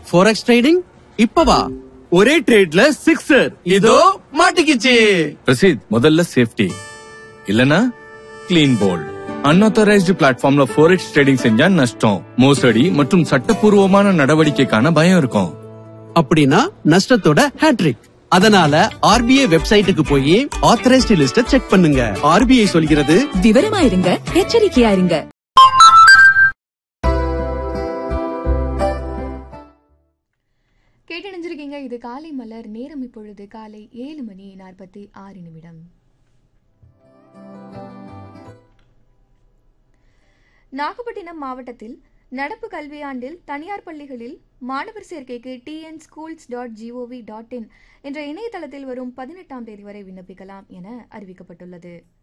forex trading இப்பவா ஒரே ட்ரேட்ல sixer இதோ மாட்டிக்கிச்சு ரசீத் முதல்ல சேஃப்டி இல்லனா கிளீன் போல் அன்ஆத்தரைஸ்டு பிளாட்ஃபார்ம்ல ஃபோரெக்ஸ் ட்ரேடிங் செஞ்சா நஷ்டம் மோசடி மற்றும் சட்டப்பூர்வமான நடவடிக்கைக்கான பயம் இருக்கும் அப்படின்னா நஷ்டத்தோட ஹேட்ரிக் அதனால ஆர்பிஐ வெப்சைட்டுக்கு போய் ஆத்தரைஸ்டு லிஸ்ட செக் பண்ணுங்க ஆர்பிஐ சொல்கிறது விவரமா இருங்க எச்சரிக்கையா இருங்க கேட்டணிஞ்சிருக்கீங்க இது காலை மலர் நேரம் இப்பொழுது காலை ஏழு மணி நாற்பத்தி ஆறு நிமிடம் நாகப்பட்டினம் மாவட்டத்தில் நடப்பு கல்வியாண்டில் தனியார் பள்ளிகளில் மாணவர் சேர்க்கைக்கு TN schools dot GOV dot in என்ற இணையதளத்தில் வரும் பதினெட்டாம் தேதி வரை விண்ணப்பிக்கலாம் என அறிவிக்கப்பட்டுள்ளது